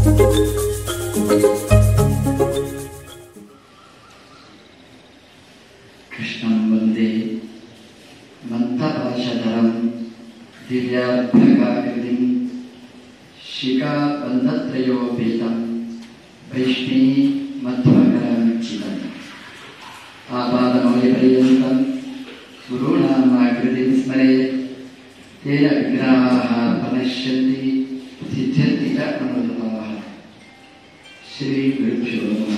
कृष्णं वन्दे मन्थपाशधरं दिव्याभ्यगाकृतिं शिखाबन्धत्रयोपेतं वैष्णी मध्वकरमिच्छितम् आपादमौलिपर्यन्तं गुरूणामाकृतिं स्मरेत् तेन विग्रहाः प्रणश्यन्ति सिद्ध्यन्ति च अनुदताः श्रीगुरुभ्यो नमः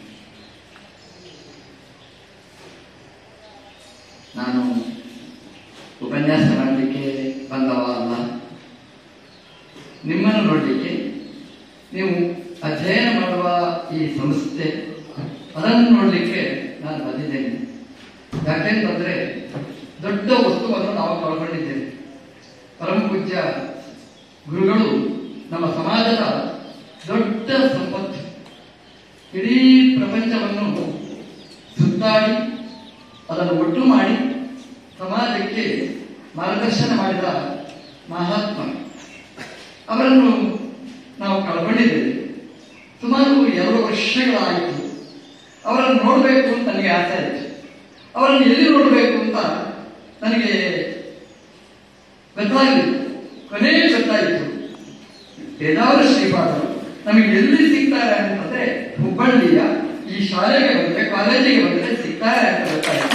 ನಾನು ಉಪನ್ಯಾಸ ಮಾಡಲಿಕ್ಕೆ ಬಂದವ ಅಲ್ಲ ನಿಮ್ಮನ್ನು ನೋಡಲಿಕ್ಕೆ ನೀವು ಅಧ್ಯಯನ ಮಾಡುವ ಈ ಸಂಸ್ಥೆ ಅದನ್ನು ನೋಡಲಿಕ್ಕೆ ನಾನು ಬಂದಿದ್ದೇನೆ ಯಾಕೆಂತಂದ್ರೆ ದೊಡ್ಡ ವಸ್ತುವನ್ನು ನಾವು ಕಳ್ಕೊಂಡಿದ್ದೇವೆ ಪರಮ ಪೂಜ್ಯ ಗುರುಗಳು ನಮ್ಮ ಸಮಾಜದ ದೊಡ್ಡ ಸಂಪತ್ತು ಇಡೀ ಪ್ರಪಂಚವನ್ನು ಸುತ್ತಾಡಿ ಅದನ್ನು ಒಟ್ಟು ಮಾಡಿ ಸಮಾಜಕ್ಕೆ ಮಾರ್ಗದರ್ಶನ ಮಾಡಿದ ಮಹಾತ್ಮ ಅವರನ್ನು ನಾವು ಕಳ್ಕೊಂಡಿದ್ದೇವೆ ಸುಮಾರು ಎರಡು ವರ್ಷಗಳಾಯಿತು ಅವರನ್ನು ನೋಡಬೇಕು ಅಂತ ನನಗೆ ಆಸೆ ಆಯಿತು ಅವರನ್ನು ಎಲ್ಲಿ ನೋಡಬೇಕು ಅಂತ ನನಗೆ ಗೊತ್ತಾಗಲಿಲ್ಲ ಕೊನೆಗೆ ಗೊತ್ತಾಯಿತು ಬೇದಾವರ ಶ್ರೀಪಾದರು ನಮಗೆ ಎಲ್ಲಿ ಸಿಗ್ತಾರೆ ಅಂತಂದ್ರೆ ಹುಬ್ಬಳ್ಳಿಯ ಈ ಶಾಲೆಗೆ ಬಂದ್ರೆ ಕಾಲೇಜಿಗೆ ಬಂದ್ರೆ ಸಿಗ್ತಾರೆ ಅಂತ ಗೊತ್ತಾಯಿತು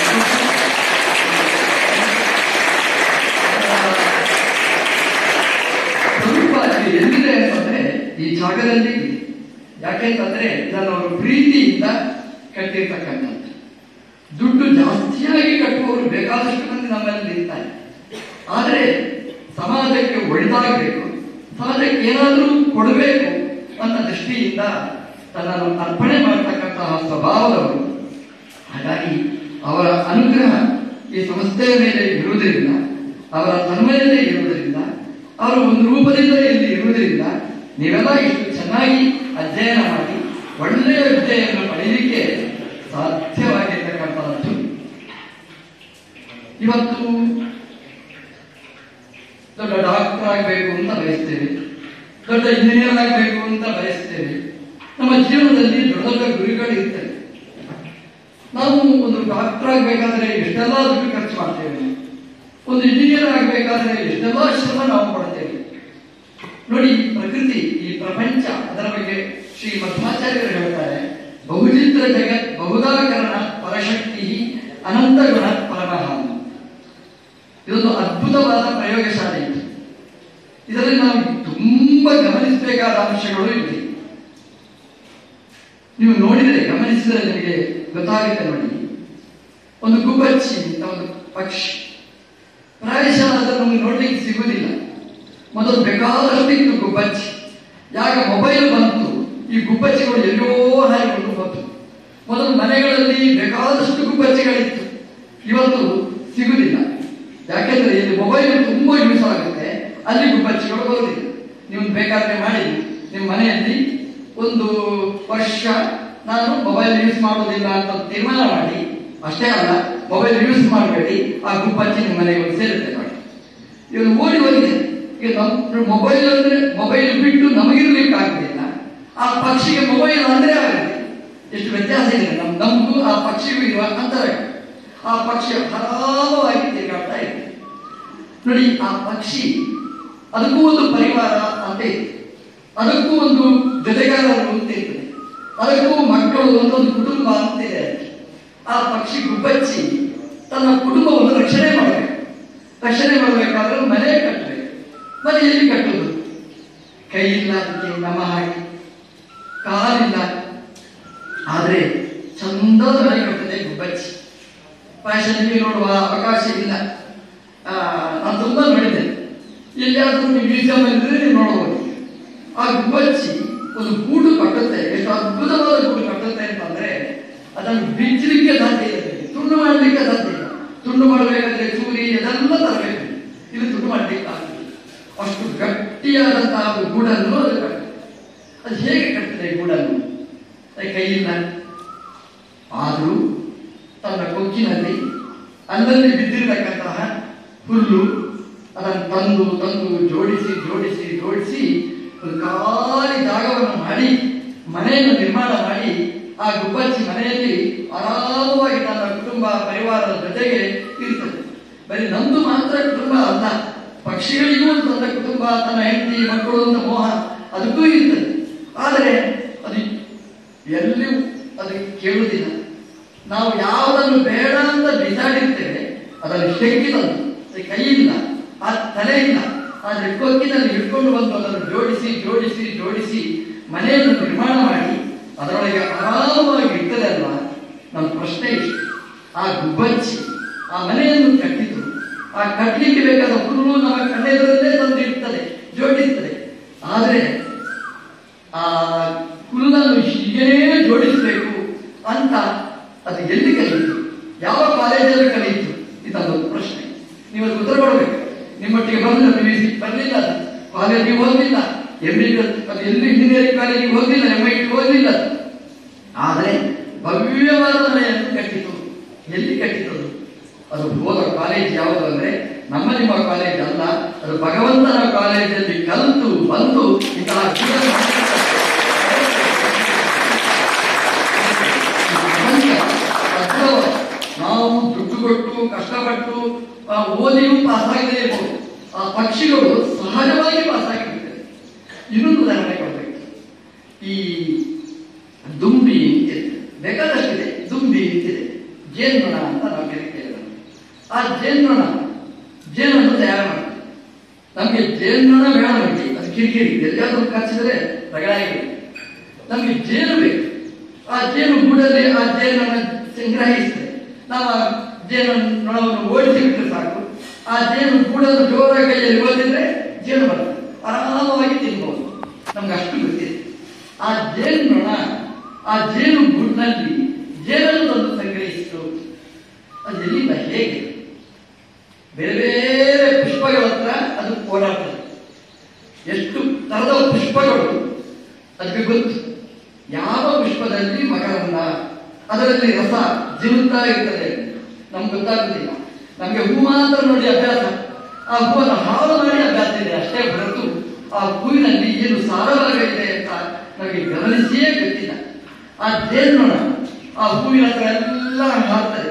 ಸ್ವಲ್ಪ ಇದು ಎಲ್ಲಿದೆ ಅಂತಂದ್ರೆ ಈ ಜಾಗದಲ್ಲಿ ಇದೆ. ಯಾಕೆಂತಂದ್ರೆ ಇದನ್ನು ಅವರು ಪ್ರೀತಿಯಿಂದ ಕಟ್ಟಿರ್ತಕ್ಕಂಥದ್ದು ದುಡ್ಡು ಜಾಸ್ತಿಯಾಗಿ ಕಟ್ಟುವವರು ಬೇಕಾದಷ್ಟು ಮಂದಿ ನಮ್ಮಲ್ಲಿ ಇರ್ತಾರೆ ಆದರೆ ಸಮಾಜಕ್ಕೆ ಒಳಿತಾಗಬೇಕು ಸಮಾಜಕ್ಕೆ ಏನಾದರೂ ಕೊಡಬೇಕು ಅನ್ನೋ ದೃಷ್ಟಿಯಿಂದ ತನ್ನನ್ನು ಅರ್ಪಣೆ ಮಾಡತಕ್ಕಂತಹ ಸ್ವಭಾವದವರು ಹಾಗಾಗಿ ಅವರ ಅನುಗ್ರಹ ಈ ಸಂಸ್ಥೆಯ ಮೇಲೆ ಇರುವುದರಿಂದ ಅವರ ತನ್ಮಯತೆ ಇರುವುದರಿಂದ ಅವರು ಒಂದು ರೂಪದಿಂದ ಇಲ್ಲಿ ಇರುವುದರಿಂದ ನೀವೆಲ್ಲ ಇಷ್ಟು ಚೆನ್ನಾಗಿ ಅಧ್ಯಯನ ಮಾಡಿ ಒಳ್ಳೆಯ ವಿದ್ಯೆಯನ್ನು ಪಡೆಯಲಿಕ್ಕೆ ಸಾಧ್ಯವಾಗಿರ್ತಕ್ಕಂಥದ್ದು ಇವತ್ತು ದೊಡ್ಡ ಡಾಕ್ಟರ್ ಆಗಬೇಕು ಅಂತ ಬಯಸ್ತೇವೆ ದೊಡ್ಡ ಇಂಜಿನಿಯರ್ ಆಗಬೇಕು ಅಂತ ಬಯಸ್ತೇವೆ ನಮ್ಮ ಜೀವನದಲ್ಲಿ ದೊಡ್ಡ ದೊಡ್ಡ ಗುರಿಗಳು ಇರ್ತವೆ ನಾವು ಒಂದು ಡಾಕ್ಟರ್ ಆಗಬೇಕಾದ್ರೆ ಎಷ್ಟೆಲ್ಲ ದುಡ್ಡು ಖರ್ಚು ಮಾಡ್ತೇವೆ ಒಂದು ಇಂಜಿನಿಯರ್ ಆಗಬೇಕಾದ್ರೆ ಎಷ್ಟೆಲ್ಲ ಶ್ರಮ ನಾವು ಪಡ್ತೇವೆ ನೋಡಿ ಪ್ರಕೃತಿ ಈ ಪ್ರಪಂಚ ಅದರ ಬಗ್ಗೆ ಶ್ರೀ ಮಧ್ವಾಚಾರ್ಯರು ಹೇಳ್ತಾರೆ ಬಹುಚಿತ್ರ ಜಗತ್ ಬಹುದಾಕರಣ ಪರಶಕ್ತಿ ಅನಂತ ಗುಣ ಪರಮಃ ಇದೊಂದು ಅದ್ಭುತವಾದ ಪ್ರಯೋಗಶಾಲೆ ಇದು ಇದರಲ್ಲಿ ನಾವು ತುಂಬಾ ಗಮನಿಸಬೇಕಾದ ಅಂಶಗಳು ಇವೆ ನೀವು ನೋಡಿದರೆ ಗಮನಿಸಿದರೆ ನಿಮಗೆ ಗೊತ್ತಾಗುತ್ತೆ ನೋಡಿ ಒಂದು ಗುಬ್ಬಚ್ಚಿ ಅಂತ ಒಂದು ಪಕ್ಷಿ ಪ್ರಾಯಶಃ ಅದನ್ನು ನಮಗೆ ನೋಡ್ಲಿಕ್ಕೆ ಸಿಗುವುದಿಲ್ಲ ಮೊದಲು ಬೇಕಾದಷ್ಟು ಇತ್ತು ಗುಬ್ಬಚ್ಚಿ ಯಾಗ ಮೊಬೈಲ್ ಬಂತು ಈ ಗುಬ್ಬಚ್ಚಿಗಳು ಎಲ್ಲೋ ಹಾರಿಕೊಂಡು ಬಂತು ಮೊದಲು ಮನೆಗಳಲ್ಲಿ ಬೇಕಾದಷ್ಟು ಗುಬ್ಬಚ್ಚಿಗಳಿತ್ತು ಇವತ್ತು ಸಿಗುವುದಿಲ್ಲ ಯಾಕೆಂದ್ರೆ ಇಲ್ಲಿ ಮೊಬೈಲ್ ತುಂಬಾ ಯೂಸ್ ಆಗುತ್ತೆ ಅಲ್ಲಿ ಗುಬ್ಬಚ್ಚಿಗಳು ಬರುವುದಿಲ್ಲ ನೀವು ಬೇಕಾದ್ರೆ ಮಾಡಿ ನಿಮ್ಮ ಮನೆಯಲ್ಲಿ ಒಂದು ವರ್ಷ ನಾನು ಮೊಬೈಲ್ ಯೂಸ್ ಮಾಡೋದಿಲ್ಲ ಅಂತ ತೀರ್ಮಾನ ಮಾಡಿ ಅಷ್ಟೇ ಅಲ್ಲ ಮೊಬೈಲ್ ಯೂಸ್ ಮಾಡಬೇಡಿ ಆ ಗುಬ್ಬಚ್ಚಿ ನಿಮ್ಮ ಮನೆಗೆ ಒಂದು ಸೇರುತ್ತೆ ನೋಡಿ ಇವರು ಓಡಿ ಹೋಗಿದೆ ಈಗ ನಮ್ಮ ಮೊಬೈಲ್ ಅಂದ್ರೆ ಮೊಬೈಲ್ ಬಿಟ್ಟು ನಮಗಿರ್ಲಿಕ್ಕೆ ಆಗುದಿಲ್ಲ ಆ ಪಕ್ಷಿಗೆ ಮೊಬೈಲ್ ಅಂದ್ರೆ ಆಗುತ್ತೆ ಎಷ್ಟು ವ್ಯತ್ಯಾಸ ಇದೆ ನಮ್ ನಮಗೂ ಆ ಪಕ್ಷಿಗೂ ಇರುವ ಅಂತರ ಆ ಪಕ್ಷಿ ಹರಾಮವಾಗಿ ತಿರುಗಾಡ್ತಾ ಇದೆ ನೋಡಿ ಆ ಪಕ್ಷಿ ಅದಕ್ಕೂ ಒಂದು ಪರಿವಾರ ಅಂತ ಇದೆ ಅದಕ್ಕೂ ಒಂದು ಜೊತೆಗಾರರು ಅಂತ ಇರ್ತದೆ ಅದಕ್ಕೂ ಮಕ್ಕಳು ಒಂದೊಂದು ಕುಟುಂಬ ಅಂತ ಇದೆ ಅದಕ್ಕೆ. ಆ ಪಕ್ಷಿ ಗುಬ್ಬಚ್ಚಿ ತನ್ನ ಕುಟುಂಬವನ್ನು ರಕ್ಷಣೆ ಮಾಡಬೇಕು ರಕ್ಷಣೆ ಮಾಡಬೇಕಾದ್ರೆ ಮನೆ ಕಟ್ಟಬೇಕು ಮನೆ ಎಲ್ಲಿ ಕಟ್ಟುವುದು ಕೈ ಇಲ್ಲ ಅದಕ್ಕೆ ನಮ್ಮ ಹಾಗೆ ಕಾಲಿಲ್ಲ ಆದ್ರೆ ಚಂದದ ಮನೆ ಕಟ್ಟದೆ ಗುಬ್ಬಚ್ಚಿ ಫ್ಯಾಷನ್ಗೆ ನೋಡುವ ಅವಕಾಶ ಇಲ್ಲ ಆ, ನಾನು ತುಂಬಾ ನೋಡಿದ್ದೆ ಎಲ್ಲಿಯಾದ್ರೂ ನೀವು ಮ್ಯೂಸಿಯಂ ಇದ್ರೆ ನೀವು ನೋಡಬಹುದು ಆ ಗುಬ್ಬಚ್ಚಿ ಒಂದು ಗೂಡು ಕಟ್ಟುತ್ತೆ ಎಷ್ಟು ಅದ್ಭುತವಾದ ಗೂಡು ಕಟ್ಟುತ್ತೆ ಅಂತಂದ್ರೆ ಅದನ್ನು ಬಿಚ್ಚಲಿಕ್ಕೆ ಸಾಧ್ಯ ಇಲ್ಲ ತುಂಡು ಮಾಡಲಿಕ್ಕೆ ಸಾಧ್ಯ ಇಲ್ಲ ತುಂಡು ಮಾಡಬೇಕಾದ್ರೆ ಚೂರಿ ಅದೆಲ್ಲ ತರಬೇಕು ಇದು ತುಂಡು ಮಾಡಲಿಕ್ಕೆ ಆಗುದಿಲ್ಲ ಅಷ್ಟು ಗಟ್ಟಿಯಾದಂತಹ ಒಂದು ಗೂಡನ್ನು ಅದು ಕಟ್ಟುತ್ತೆ ಅದು ಹೇಗೆ ಕಟ್ಟುತ್ತೆ ಈ ಗೂಡನ್ನು ಅದಕ್ಕೆ ಕೈ ಇಲ್ಲ ಆದರೂ ತನ್ನ ಕೊಕ್ಕಿನಲ್ಲಿ ಅಲ್ಲಲ್ಲಿ ಬಿದ್ದಿರತಕ್ಕಂತಹ ಹುಲ್ಲು ಅದನ್ನು ತಂದು ತಂದು ಜೋಡಿಸಿ ಜೋಡಿಸಿ ಜೋಡಿಸಿ ಒಂದು ಖಾಲಿ ಜಾಗವನ್ನು ಮಾಡಿ ಮನೆಯನ್ನು ನಿರ್ಮಾಣ ಮಾಡಿ ಆ ಗುಬ್ಬಚ್ಚಿ ಮನೆಯಲ್ಲಿ ಆರಾಮವಾಗಿ ತನ್ನ ಕುಟುಂಬ ಪರಿವಾರದ ಜೊತೆಗೆ ಇರ್ತದೆ ಬರೀ ನಂದು ಮಾತ್ರ ಕುಟುಂಬ ಅಲ್ಲ ಪಕ್ಷಿಗಳಿಗೂ ತನ್ನ ಕುಟುಂಬ ತನ್ನ ಹೆಂಡತಿ ಮಕ್ಕಳು ಅಂತ ಮೋಹ ಅದಕ್ಕೂ ಇರ್ತದೆ ಆದರೆ ಅದು ಎಲ್ಲಿಯೂ ಅದು ಕೇಳುವುದಿಲ್ಲ ನಾವು ಯಾವುದನ್ನು ಬೇಡ ಅಂತ ಬಿಸಾಡಿರ್ತೇವೆ ಅದನ್ನು ಶೆಕ್ಕಿದಂದು ಅದಕ್ಕೆ ಕೈ ಇಲ್ಲ ಆ ತಲೆ ಇಲ್ಲ ಆದರೆ ಕೊಕ್ಕಿನಲ್ಲಿ ಹಿಡ್ಕೊಂಡು ಬಂದು ಅದನ್ನು ಜೋಡಿಸಿ ಜೋಡಿಸಿ ಜೋಡಿಸಿ ಮನೆಯನ್ನು ನಿರ್ಮಾಣ ಮಾಡಿ ಅದರೊಳಗೆ ಆರಾಮವಾಗಿ ಇರ್ತದೆ ಅಲ್ವಾ ನಮ್ಮ ಪ್ರಶ್ನೆ ಇಷ್ಟು ಆ ಗುಬ್ಬಚ್ಚಿ ಆ ಮನೆಯನ್ನು ಕಟ್ಟಿತು ಆ ಕಟ್ಟಲಿಕ್ಕೆ ಬೇಕಾದ ಹುಲ್ಲು ನಮ್ಮ ಕಣ್ಣೆದುರಲ್ಲೇ ತಂದು ಇರ್ತದೆ ಜೋಡಿಸ್ತದೆ ಆದರೆ ಆ ಹುಲ್ಲನ್ನು ಹೀಗೇ ಜೋಡಿಸಬೇಕು ಅಂತ ಅದು ಎಲ್ಲಿ ಕಲಿಯಿತು ಯಾವ ಕಾಲೇಜಲ್ಲಿ ಕಲಿಯಿತು ಇದೊಂದು ಪ್ರಶ್ನೆ ನೀವು ಅದಕ್ಕೆ ಉತ್ತರ ಕೊಡಬೇಕು ನಿಮ್ಮೊಟ್ಟಿಗೆ ಬಂದ ನೀವು ಬರಲಿಲ್ಲ ಅದು ಕಾಲೇಜಿಗೆ ಹೋಗಲಿಲ್ಲ ಎಂ ಬಿ ಅದು ಎಲ್ಲಿ ಇಂಜಿನಿಯರಿಂಗ್ ಕಾಲೇಜಿಗೆ ಹೋಗಲಿಲ್ಲ ಎಂ ಐ ಟಿ ಹೋಗಲಿಲ್ಲ ಅದು. ಆದರೆ ಭವ್ಯವಾದ ಮನೆಯನ್ನು ಕಟ್ಟಿತು ಎಲ್ಲಿ ಕಟ್ಟಿತದು ಅದು ಹೋದ ಕಾಲೇಜ್ ಯಾವುದು ಅಂದ್ರೆ ನಮ್ಮ ನಿಮ್ಮ ಕಾಲೇಜ್ ಅಲ್ಲ ಅದು ಭಗವಂತನ ಕಾಲೇಜಲ್ಲಿ ಕಲಿತು ಬಂದು ಇಂತಹ ಜೀವನ ಪ್ರಪಂಚ ಅದ್ಭುತವಾದ. ನಾವು ದುಡ್ಡು ಕೊಟ್ಟು ಕಷ್ಟಪಟ್ಟು ಆ, ಓದಿಯೂ ಪಾಸ್ ಆಗದೇ ಇರಬಹುದು ಆ ಪಕ್ಷಿಗಳು ಸಹಜವಾಗಿ ಪಾಸ್ ಆಗಿಬಿಡ್ತದೆ ಇನ್ನೊಂದು ಉದಾಹರಣೆ ಕೊಡಬೇಕು ಈ ದುಂಬಿ ಅಂತಿದೆ ಬೇಕಾದಷ್ಟಿದೆ ದುಂಬಿ ಅಂತಿದೆ ಜೇನುನೊಣ ಅಂತ ನಾವು ಕರಿತೇವೆ ಅದನ್ನು. ಆ ಜೇನುನೊಣ ಜೇನನ್ನು ತಯಾರು ಮಾಡಿ ನಮಗೆ ಜೇನುನೊಣ ಬೇಡ ನಮಗೆ ಅದು ಕಿರಿಕಿರಿ ಎಲ್ಲಿಯಾದ್ರೂ ಕಚ್ಚಿದ್ರೆ ರಗಡಾಗಿದೆ ನಮಗೆ ಜೇನು ಬೇಕು ಆ ಜೇನು ಗೂಡಲ್ಲಿ ಆ ಜೇನನ್ನು ಸಂಗ್ರಹಿಸ್ತದೆ ನಾವು ಆ ಜೇನು ನೊಣವನ್ನು ಓಡಿಸಿ ಬಿಟ್ಟರೆ ಸಾಕು ಆ ಜೇನು ಗೂಡನ್ನು ಜೋರಾಗಿ ಕೈಯಲ್ಲಿ ಓದಿದ್ರೆ ಜೇನು ಬರ್ತದೆ ಆರಾಮವಾಗಿ ತಿನ್ಬಹುದು ನಮ್ಗೆ ಅಷ್ಟು ಗೊತ್ತಿದೆ ಆ ಜೇನು ನೊಣ ಆ ಜೇನು ಗೂಡಿನಲ್ಲಿ ಜೇನನ್ನು ತಂದು ಸಂಗ್ರಹಿಸಿತು ಅದು ಎಲ್ಲಿಂದ ಹೇಗೆ ಬೇರೆ ಬೇರೆ ಪುಷ್ಪಗಳ ಹತ್ರ ಅದು ಓಡಾಡ್ತದೆ ಎಷ್ಟು ತರದ ಪುಷ್ಪಗಳು ಅದಕ್ಕೆ ಗೊತ್ತು ಯಾವ ಪುಷ್ಪದಲ್ಲಿ ಮಕರಂದ ಅದರಲ್ಲಿ ರಸ ಜಿನುತ್ತಾ ಇರ್ತದೆ ನಮ್ಗೆ ಗೊತ್ತಾಗುದಿಲ್ಲ ನಮಗೆ ಹೂ ಮಾತ್ರ ನೋಡಿ ಅಭ್ಯಾಸ ಆ ಹೂವನ್ನು ಹಾಳು ಮಾಡಿ ಅಭ್ಯಾಸ ಇದೆ ಅಷ್ಟೇ ಹೊರತು ಆ ಹೂವಿನಲ್ಲಿ ಏನು ಸಾರವಾಗಿದೆ ಅಂತ ನಮಗೆ ಗಮನಿಸಿಯೇ ಗೊತ್ತಿಲ್ಲ ಆ ಜೇನ್ನೊಣ ಆ ಹೂವಿನ ಹತ್ರ ಎಲ್ಲ ಹಾಡ್ತದೆ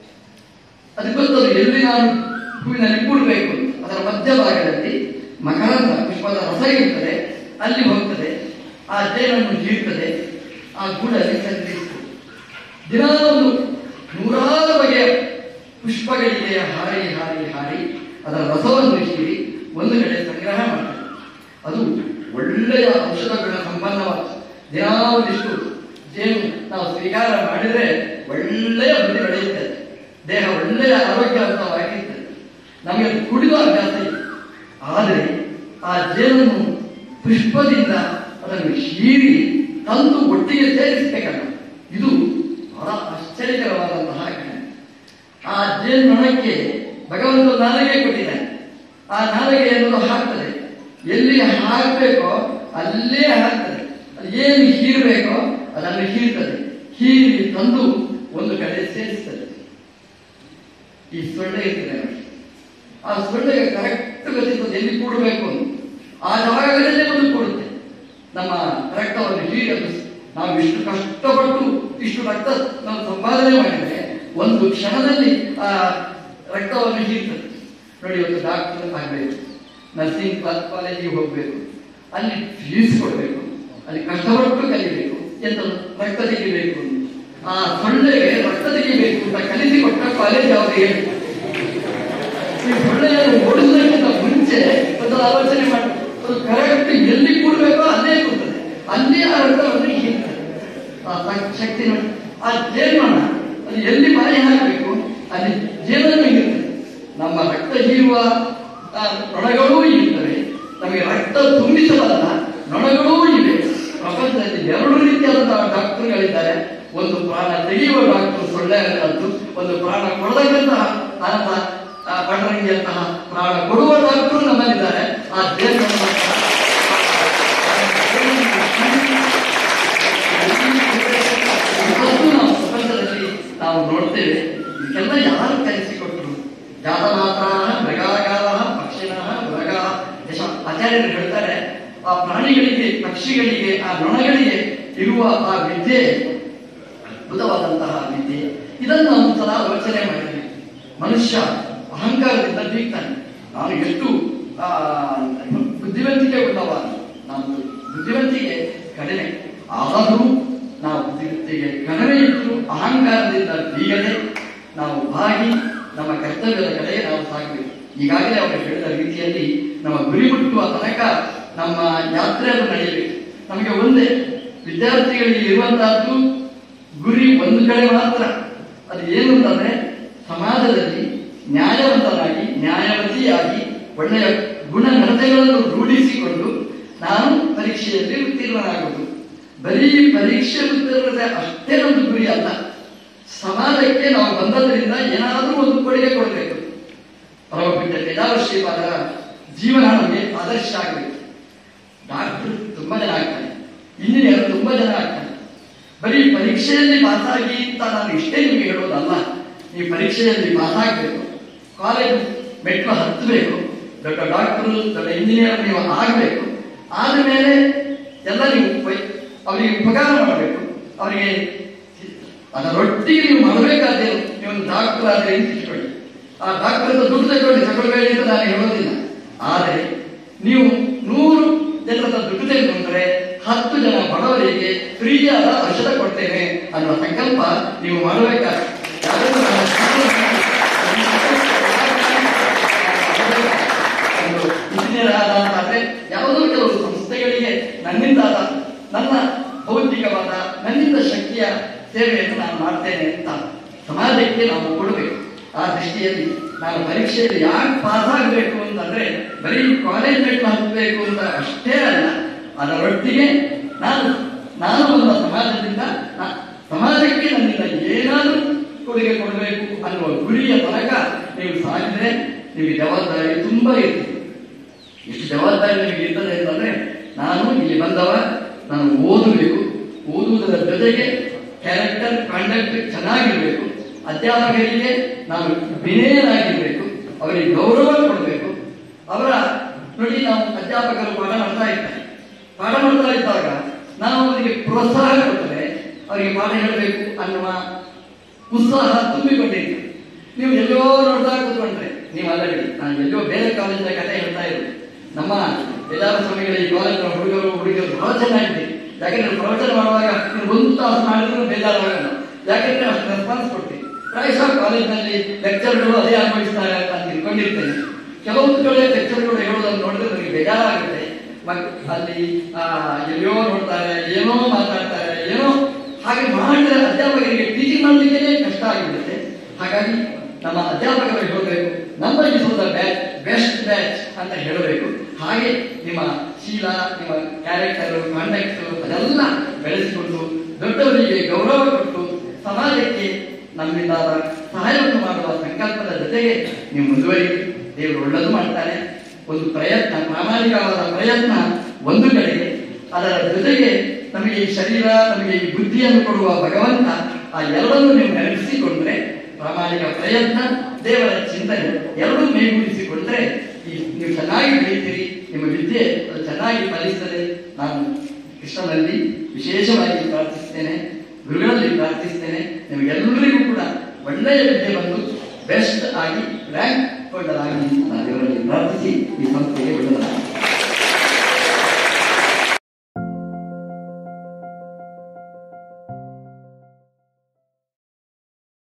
ಅದಕ್ಕೆ ಗೊತ್ತದು ಎಲ್ಲಿ ನಾನು ಹೂವಿನಲ್ಲಿ ಕೂಡಬೇಕು ಅದರ ಮಧ್ಯಭಾಗದಲ್ಲಿ ಮಕರಂದ ಪುಷ್ಪದ ರಸ ಇರ್ತದೆ ಅಲ್ಲಿ ಹೋಗ್ತದೆ ಆ ಜೇನನ್ನು ಹೀರ್ತದೆ ಆ ಗೂಡಲ್ಲಿ ಸಂಗ್ರಹಿಸ್ತದೆ ದಿನ ಒಂದು ನೂರಾರು ಬಗೆಯ ಪುಷ್ಪಗಳಿಗೆ ಹಾರಿ ಹಾರಿ ಹಾರಿ ಅದರ ರಸವನ್ನು ಹೀರಿ ಒಂದು ಕಡೆ ಸಂಗ್ರಹ ಮಾಡ್ತದೆ ಅದು ಒಳ್ಳೆಯ ಔಷಧಗಳ ಸಂಪನ್ನವಾದ ದಿನಾವದಿಷ್ಟು ಜೇನು ನಾವು ಸ್ವೀಕಾರ ಮಾಡಿದರೆ ಒಳ್ಳೆಯ ಬುದ್ಧಿ ಬೆಳೆಯುತ್ತದೆ ದೇಹ ಒಳ್ಳೆಯ ಆರೋಗ್ಯವಂತವಾಗಿರ್ತದೆ ನಮಗೆ ಅದು ಕುಡಿದು ಅಭ್ಯಾಸ ಇದೆ ಆದರೆ ಆ ಜೇನನ್ನು ಪುಷ್ಪದಿಂದ ಅದನ್ನು ಹೀರಿ ತಂದು ಒಟ್ಟಿಗೆ ಸೇರಿಸಬೇಕಲ್ಲ ಇದು ಬಹಳ ಆಶ್ಚರ್ಯಕರವಾದಂತಹ ಘಟನೆ ಆ ಜೇನ್ನೊಣಕ್ಕೆ ಭಗವಂತ ನಾಲಿಗೆ ಕೊಟ್ಟಿದ್ದಾನೆ ಆ ನಾಲಿಗೆ ಅನ್ನೋದು ಹಾಕ್ತದೆ ಎಲ್ಲಿ ಹಾಕಬೇಕೋ ಅಲ್ಲೇ ಹಾಕ್ತದೆ ಅದು ಏನು ಹೀರಬೇಕೋ ಅದನ್ನು ಹೀರ್ತದೆ ಹೀರಿ ತಂದು ಒಂದು ಕಡೆ ಸೇರಿಸ್ತದೆ ಈ ಸೊಳ್ಳೆ ಇರ್ತದೆ ನೋಡಿ ಆ ಸೊಳ್ಳೆಗೆ ಕರೆಕ್ಟ್ ಗೊತ್ತಿರ್ತದೆ ಎಲ್ಲಿ ಕೂಡಬೇಕು ಅಂತ ಆ ಜಾಗಗಳಲ್ಲೇ ಬಂದು ಕೂಡುತ್ತೆ ನಮ್ಮ ರಕ್ತವನ್ನು ಹೀರಿ ಅದು ನಾವು ಇಷ್ಟು ಕಷ್ಟಪಟ್ಟು ಇಷ್ಟು ರಕ್ತ ನಾವು ಸಂಪಾದನೆ ಮಾಡಿದ್ರೆ ಒಂದು ಕ್ಷಣದಲ್ಲಿ ಆ ರಕ್ತವನ್ನು ಹೀರ್ತದೆ ನೋಡಿ ಒಂದು ಡಾಕ್ಟರ್ ಆಗಬೇಕು ನರ್ಸಿಂಗ್ ಕಾಲೇಜಿಗೆ ಹೋಗಬೇಕು ಅಲ್ಲಿ ಫೀಸ್ ಕೊಡಬೇಕು ಅಲ್ಲಿ ಕಷ್ಟಪಟ್ಟು ಕಲಿಬೇಕು ಎಂತ ರಕ್ತ ತೆಗಿಬೇಕು ಅಂತ. ಆ ಸೊಳ್ಳೆಗೆ ರಕ್ತ ತೆಗಿಬೇಕು ಅಂತ ಕಲಿಸಿಕೊಟ್ಟ ಕಾಲೇಜ್ ಯಾವುದು ಹೇಳಿ ಈ ಸೊಳ್ಳೆಯನ್ನು ಓಡಿಸೋದಕ್ಕಿಂತ ಮುಂಚೆ ಒಂದು ಆಲೋಚನೆ ಮಾಡಿ ಅದು ಕರೆಕ್ಟ್ ಎಲ್ಲಿ ಕೂಡಬೇಕೋ ಅಲ್ಲೇ ಕೂರ್ತದೆ ಅಲ್ಲೇ ಆ ರಕ್ತವನ್ನು ಹೀರ್ತದೆ ಆ ತ- ಶಕ್ತಿ ನೋಡಿ ಆ ಜೇನುನೊಣ ಅದು ಎಲ್ಲಿ ಬಾಯಿ ಹಾಕಬೇಕು ಅಲ್ಲಿ ಜೇನನ್ನು ಹೀರ್ತದೆ ನಮ್ಮ ರಕ್ತ ಹೀರುವ ಆ, ನೊಣಗಳೂ ಇರ್ತವೆ ನಮಗೆ ರಕ್ತ ತುಂಬಿಸಬಲ್ಲ ನೊಣಗಳೂ ಇವೆ ಪ್ರಪಂಚದಲ್ಲಿ ಎರಡು ರೀತಿಯಾದಂತಹ ಡಾಕ್ಟರ್ಗಳಿದ್ದಾರೆ ಒಂದು ಪ್ರಾಣ ತೆಗೆಯುವ ಡಾಕ್ಟರ್ ಸೊಳ್ಳೆ ಅಂತದ್ದು ಒಂದು ಪ್ರಾಣ ಕೊಡತಕ್ಕಂತಹ ಅನಂತ ಪಡರಂಗಿಯಂತಹ ಪ್ರಾಣ ಕೊಡುವ ಡಾಕ್ಟರ್ ನಮ್ಮಲ್ಲಿದ್ದಾರೆ ಆ ದೇಶ ಇವತ್ತು ನಾವು ಪ್ರಪಂಚದಲ್ಲಿ ನಾವು ನೋಡ್ತೇವೆ ಇದಕ್ಕೆಲ್ಲ ಯಾರು ಕಲಿಸಿಕೊಟ್ಟರು ಜಾತ ಮಾತ್ರ ಮೃಗಾಗಾಲ ಪಕ್ಷಿಣ ಮೃಗ ಯಶ ಆಚಾರ್ಯರು ಹೇಳ್ತಾರೆ ಆ ಪ್ರಾಣಿಗಳು ಆ ನೊಣಗಳಿಗೆ ಇರುವ ಆ ವಿದ್ಯೆ ಅದ್ಭುತವಾದಂತಹ ವಿದ್ಯೆ ಇದನ್ನು ನಾವು ಸದಾ ಯೋಚನೆ ಮಾಡಿದ್ವಿ ಮನುಷ್ಯ ಅಹಂಕಾರದಿಂದ ಬೀಗ್ತಾನೆ ನಾನು ಎಷ್ಟು ಆ, ಬುದ್ಧಿವಂತಿಕೆ ಉಳ್ಳವ ನಾನು ಬುದ್ಧಿವಂತಿಕೆ ಕಡಿಮೆ ಆದರೂ ನಾವು ಬುದ್ಧಿವಂತಿಕೆ ಕಡಿಮೆ ಇದ್ದು ಅಹಂಕಾರದಿಂದ ಬೀಗದೆ ನಾವು ಬಾಗಿ ನಮ್ಮ ಕರ್ತವ್ಯದ ಕಡೆಗೆ ನಾವು ಸಾಗಬೇಕು ಈಗಾಗಲೇ ಅವರು ಹೇಳಿದ ರೀತಿಯಲ್ಲಿ ನಮ್ಮ ಗುರಿ ಮುಟ್ಟುವ ತನಕ ನಮ್ಮ ಯಾತ್ರೆಯನ್ನು ನಡೆಯಬೇಕು ನಮಗೆ ಒಂದೇ ವಿದ್ಯಾರ್ಥಿಗಳಿಗೆ ಇರುವಂತಹದ್ದು ಗುರಿ ಒಂದು ಕಡೆ ಮಾತ್ರ ಅದು ಏನು ಅಂತಂದ್ರೆ ಸಮಾಜದಲ್ಲಿ ನ್ಯಾಯವಂತನಾಗಿ ನ್ಯಾಯವತಿಯಾಗಿ ಒಳ್ಳೆಯ ಗುಣನಡತೆಗಳನ್ನು ರೂಢಿಸಿಕೊಂಡು ನಾನು ಪರೀಕ್ಷೆಯಲ್ಲಿ ಉತ್ತೀರ್ಣನಾಗುವುದು ಬರೀ ಪರೀಕ್ಷೆ ಉತ್ತೀರ್ಣತೆ ಅಷ್ಟೇ ಒಂದು ಗುರಿ ಅಲ್ಲ ಸಮಾಜಕ್ಕೆ ನಾವು ಬಂದದ್ರಿಂದ ಏನಾದರೂ ಒಂದು ಕೊಡುಗೆ ಕೊಡಬೇಕು ಪರಮಪೀಠ ಕೇದಾರ ಶ್ರೀಪಾದರ ಜೀವನ ನಮಗೆ ಆದರ್ಶ ಆಗಬೇಕು ಡಾಕ್ಟರ್ ತುಂಬಾ ಜನ ಆಗ್ತಾರೆ ಇಂಜಿನಿಯರ್ ತುಂಬಾ ಜನ ಆಗ್ತಾರೆ ಬರೀ ಪರೀಕ್ಷೆಯಲ್ಲಿ ಪಾಸ್ ಆಗಿ ಅಂತ ನಾನು ಇಷ್ಟೇ ನಿಮಗೆ ಹೇಳೋದಲ್ಲ ನೀವು ಪರೀಕ್ಷೆಯಲ್ಲಿ ಪಾಸ್ ಆಗಬೇಕು ಕಾಲೇಜ್ ಮೆಟ್ಲು ಹತ್ತಬೇಕು ದೊಡ್ಡ ಡಾಕ್ಟರ್ ದೊಡ್ಡ ಇಂಜಿನಿಯರ್ ನೀವು ಆಗಬೇಕು ಆದ ಮೇಲೆ ಎಲ್ಲ ನೀವು ಉಪ- ಅವರಿಗೆ ಉಪಕಾರ ಮಾಡಬೇಕು ಅವರಿಗೆ ಅದರೊಟ್ಟಿಗೆ ನೀವು ಮಾಡಬೇಕಾದೇನು ನೀವು ಡಾಕ್ಟರ್ ಆದರೆ ಅಂತ ಇಟ್ಕೊಳ್ಳಿ ಆ ಡಾಕ್ಟರ್ ದುಡ್ಡು ತಗೊಳ್ಳಿ ತಗೊಳ್ಬೇಡಿ ಅಂತ ನಾನು ಹೇಳೋದಿಲ್ಲ ಆದರೆ ನೀವು ನೂರು ಜನರ ದುಡ್ಡು ತೆಗೆದುಕೊಂಡ್ರೆ ಹತ್ತು ಜನ ಬಡವರಿಗೆ ಫ್ರೀಯಾದ ಔಷಧ ಕೊಡ್ತೇನೆ ಅನ್ನುವ ಸಂಕಲ್ಪ ನೀವು ಮಾಡಬೇಕಾದ್ರೆ ಯಾರಾದ್ರೂ ನನ್ನ ಒಂದು ಇಂಜಿನಿಯರ್ ಆದ ಅಂತಾದ್ರೆ ಯಾವುದೋ ಕೆಲವು ಸಂಸ್ಥೆಗಳಿಗೆ ನನ್ನಿಂದಾದ ನನ್ನ ಭೌತಿಕವಾದ ನನ್ನಿಂದ ಶಕ್ತಿಯ ಸೇವೆಯನ್ನು ನಾನು ಮಾಡ್ತೇನೆ ಅಂತ ಸಮಾಜಕ್ಕೆ ನಾವು ಕೊಡಬೇಕು ಆ ದೃಷ್ಟಿಯಲ್ಲಿ ನಾನು ಪರೀಕ್ಷೆಯಲ್ಲಿ ಯಾಕೆ ಪಾಸ್ ಆಗಬೇಕು ಅಂತಂದ್ರೆ ಬರೀ ಕಾಲೇಜ್ ಮೆಟ್ಲು ಹತ್ತಬೇಕು ಅಂತ ಅಷ್ಟೇ ಅಲ್ಲ ಅದರೊಟ್ಟಿಗೆ ನಾನು ನಾನು ಬಂದ ಸಮಾಜದಿಂದ ನಾ- ಸಮಾಜಕ್ಕೆ ನನ್ನಿಂದ ಏನಾದರೂ ಕೊಡುಗೆ ಕೊಡಬೇಕು ಅನ್ನುವ ಗುರಿಯ ತನಕ ನೀವು ಸಾಗಿದ್ರೆ ನಿಮಗೆ ಜವಾಬ್ದಾರಿ ತುಂಬಾ ಇರ್ತದೆ ಎಷ್ಟು ಜವಾಬ್ದಾರಿ ನಿಮಗೆ ಇರ್ತದೆ ಅಂತಂದ್ರೆ ನಾನು ಇಲ್ಲಿ ಬಂದವ ನಾನು ಓದಬೇಕು ಓದುವುದರ ಜೊತೆಗೆ ಕ್ಯಾರೆಕ್ಟರ್ ಕಾಂಡಕ್ಟ್ ಚೆನ್ನಾಗಿರ್ಬೇಕು ಅಧ್ಯಾಪಕರಿಗೆ ನಾನು ವಿನಯನಾಗಿರ್ಬೇಕು ಅವರಿಗೆ ಗೌರವ ಕೊಡಬೇಕು ಅವರ ನೋಡಿ ನಾವು ಅಧ್ಯಾಪಕರು ಪಾಠ ಮಾಡ್ತಾ ಇರ್ತಾರೆ ಪಾಠ ಮಾಡ್ತಾ ಇದ್ದಾಗ ನಾವು ಅವರಿಗೆ ಪ್ರೋತ್ಸಾಹ ಕೊಟ್ಟರೆ ಅವರಿಗೆ ಪಾಠ ಹೇಳಬೇಕು ಅನ್ನುವ ಉತ್ಸಾಹ ತುಂಬಿಕೊಂಡಿರ್ತದೆ ನೀವು ಎಲ್ಲೋ ನೋಡ್ತಾ ಕೂತ್ಕೊಂಡ್ರೆ ನೀವು ಅಲ್ಲ ಬಿಡಿ ನಾನು ಎಲ್ಲೋ ಬೇರೆ ಕಾಲೇಜಿನ ಕಥೆ ಹೇಳ್ತಾ ಇರೋದು ನಮ್ಮ ಎಲ್ಲಾರ ಸಮಯಗಳ ಈ ಕಾಲೇಜಿನ ಹುಡುಗರು ಹುಡುಗಿಯರು ಬಹಳ ಚೆನ್ನಾಗಿದೆ ಯಾಕಂದ್ರೆ ಪ್ರವಚನ ಮಾಡುವಾಗ ನೀವು ಒಂದು ತಾಸು ಮಾಡಿದ್ರು ಬೇಜಾರಾಗಲ್ಲ ಯಾಕಂದ್ರೆ ಅಷ್ಟು ರೆಸ್ಪಾನ್ಸ್ ಕೊಡ್ತೀವಿ ಪ್ರಾಯಶಃ ಕಾಲೇಜಿನಲ್ಲಿ ಲೆಕ್ಚರ್ಗಳು ಅದೇ ಅನ್ವಯಿಸ್ತಾರೆ ಅಂತ ನಾನು ತಿಳ್ಕೊಂಡಿರ್ತೇನೆ ಕೆಲವೊಂದು ಕಡೆ ಲೆಕ್ಚರ್ಗಳು ಹೇಳೋದನ್ನು ನೋಡಿದ್ರೆ ನನಗೆ ಬೇಜಾರಾಗುತ್ತೆ ಮಕ್- ಅಲ್ಲಿ ಆ, ಎಲ್ಲಿಯೋ ನೋಡ್ತಾರೆ ಏನೋ ಮಾತಾಡ್ತಾರೆ ಏನೋ ಹಾಗೆ ಮಾಡಿದ್ರೆ ಅಧ್ಯಾಪಕರಿಗೆ ಟೀಚಿಂಗ್ ಮಾಡಲಿಕ್ಕೆ ಕಷ್ಟ ಆಗಿಬಿಡುತ್ತೆ ಹಾಗಾಗಿ ನಮ್ಮ ಅಧ್ಯಾಪಕರು ಹೇಳಬೇಕು ನಮ್ಮ ಇಸ್ ದ ಬೆಸ್ಟ್ ಬ್ಯಾಚ್ ಅಂತ ಹೇಳಬೇಕು ಹಾಗೆ ನಿಮ್ಮ ಶೀಲ ನಿಮ್ಮ ಕ್ಯಾರೆಕ್ಟರ್ ಕಾಂಡಕ್ಟ್ ಅದೆಲ್ಲ ಬೆಳೆಸಿಕೊಂಡು ದೊಡ್ಡವರಿಗೆ ಗೌರವ ಕೊಟ್ಟು ಸಮಾಜಕ್ಕೆ ನಮ್ಮಿಂದಾದ ಸಹಾಯವನ್ನು ಮಾಡುವ ಸಂಕಲ್ಪದ ಜೊತೆಗೆ ನೀವು ಮುಂದುವರಿ ದೇವರು ಒಳ್ಳೆದು ಮಾಡ್ತಾನೆ ಒಂದು ಪ್ರಯತ್ನ ಪ್ರಾಮಾಣಿಕವಾದ ಪ್ರಯತ್ನ ಒಂದು ಕಡೆಗೆ ಅದರ ಜೊತೆಗೆ ನಮಗೆ ಈ ಶರೀರ ನಮಗೆ ಈ ಬುದ್ಧಿಯನ್ನು ಕೊಡುವ ಭಗವಂತ ಆ ಎರಡನ್ನು ನೀವು ನೆನಪಿಸಿಕೊಂಡ್ರೆ ಪ್ರಾಮಾಣಿಕ ಪ್ರಯತ್ನ ದೇವರ ಚಿಂತನೆ ಎರಡೂ ಮೇಗೂಡಿಸಿಕೊಂಡ್ರೆ ಈ ನೀವು ಚೆನ್ನಾಗಿ ಬೆಳೀತೀರಿ ನಿಮ್ಮ ವಿದ್ಯೆ ಅದು ಚೆನ್ನಾಗಿ ಫಲಿಸ್ತದೆ ನಾನು ಕೃಷ್ಣನಲ್ಲಿ ವಿಶೇಷವಾಗಿ ಪ್ರಾರ್ಥಿಸ್ತೇನೆ ಗುರುಗಳಲ್ಲಿ ಪ್ರಾರ್ಥಿಸ್ತೇನೆ ನಿಮಗೆಲ್ಲರಿಗೂ ಕೂಡ ಒಳ್ಳೆಯ ವಿದ್ಯೆ ಬಂದು ಬೆಸ್ಟ್ ಆಗಿ ರ್ಯಾಂಕ್ ಕೊಂಡರಾಗಿ ನಾನು ಇವರಲ್ಲಿ ಪ್ರಾರ್ಥಿಸಿ ಈ ಸಂಸ್ಥೆಗೆ ಒಳ್ಳೆಯದಾಗಿ